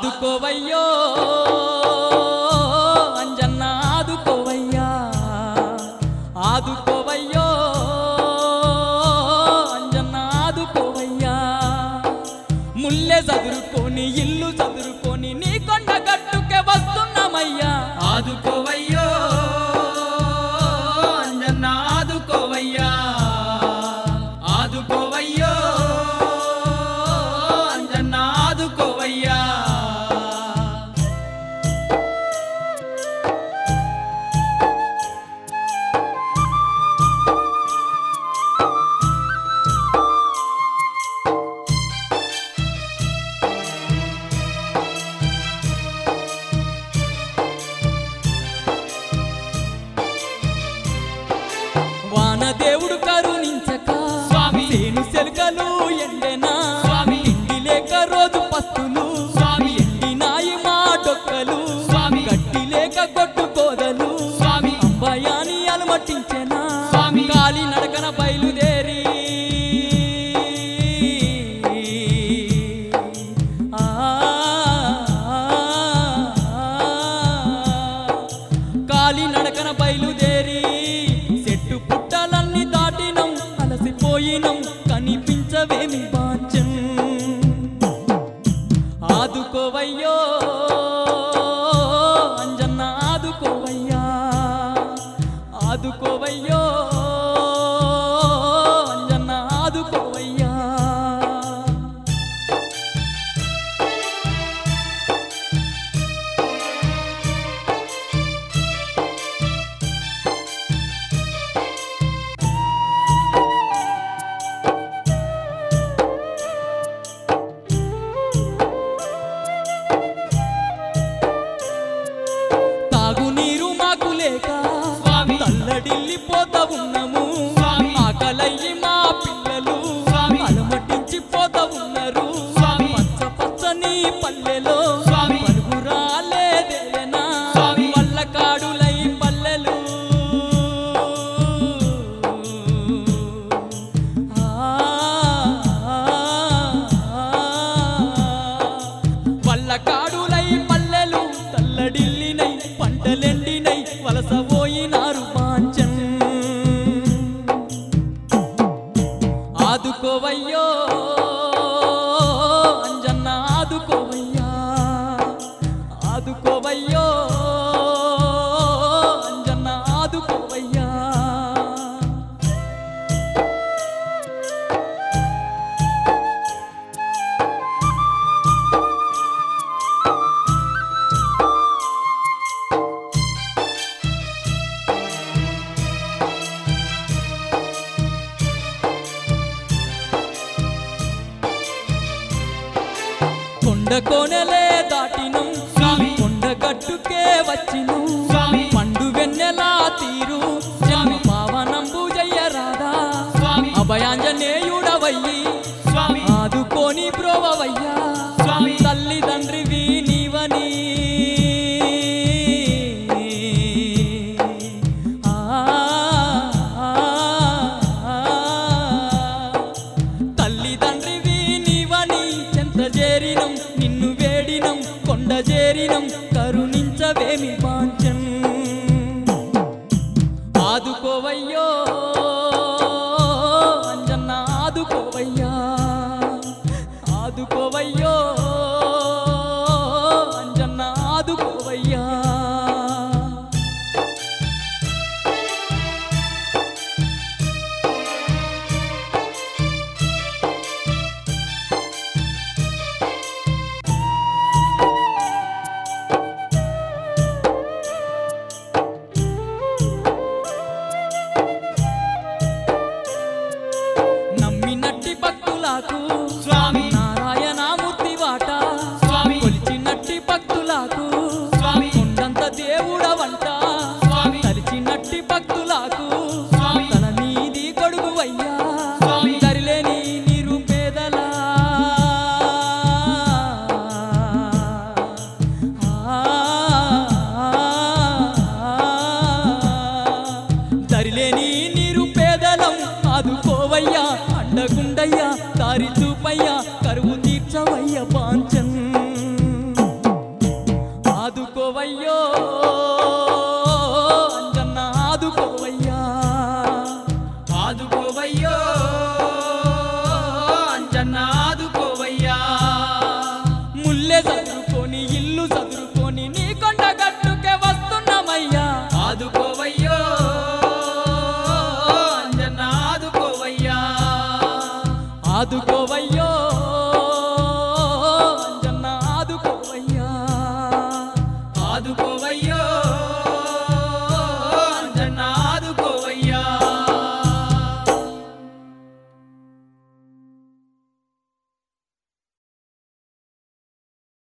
ఆదుకోవయ్యో అంజన్న ఆదుకోవయ్యా ఆదుకోవయ్యో అంజన్న ఆదుకోవయ్యా ముల్లె చదురుకొని ఇల్లు చదురుకొని నీ కొండ గట్టుకే వస్తున్నామయ్యా ఆదుకోవయ్యో అంజన్న ఆదుకోవయ్యా ఆదుకోవయ్యో అంజన్న ఆదుకోవయ్యా వాన దేవుడు కరుణించక స్వామి. సేను సెలకలు ఎండెనా స్వామి. ఇంటి లేక రోజు పస్తులు స్వామి. ఎండినాయి మా డొక్కలు స్వామి. గట్టి లేక కొట్టు కోదలు స్వామి. అంబయాని అలమటించెనా స్వామి. కాలి నడకన బయలుదేరి ఆ కాలి నడకన బయలుదేరి చెట్టు పుట్టలన్నీ దాటినం అలసిపోయినం కనిపించవేమి బాంచం ఆదుకోవయ్యో అంజన్న ఆదుకోవయ్యా ఆదుకోవయ్యో అంజన్న ఆదుకోవయ్యా తాగునీరు మాకు లేక స్వామి. తల్లడిల్లిపోతా ఉన్నాము స్వామి. ఆకలయ్యి మా పిల్లలు స్వామి. అలమటించి పోతా ఉన్నారు స్వామి. పచ్చ పచ్చని పల్లెలో స్వామి. పరుగురాలేదేనా స్వామి. వల్ల కాడులై పల్లెలు వల్ల కాడులై పల్లెలు తల్లడిల్లినై పంటలెండినై వలసపోయినారు పాంచం ఆదుకోవయ్యో అంజన్న ఆదుకోవయ్యా ఆదుకోవయ్యో అంజన్న ఆదుకోవయ్యా కొండ కోనెలే దాటినం స్వామి. కొండ గట్టుకే వచ్చినం స్వామి. పండు వెన్నెలా తీరు జన్మ పావనంబు జయ్యరాదా స్వామి. అభయాంజనేయుడవయ్యి స్వామి ఆదుకోని బ్రోవయ్యా స్వామి. తల్లిదండ్రివి నీవని ఆ, తల్లిదండ్రివి నీవని చెంత చేరినం నిన్ను వేడినం కొండ చేరినం కరుణించవేమి పాంచం ఆదుకోవయ్యో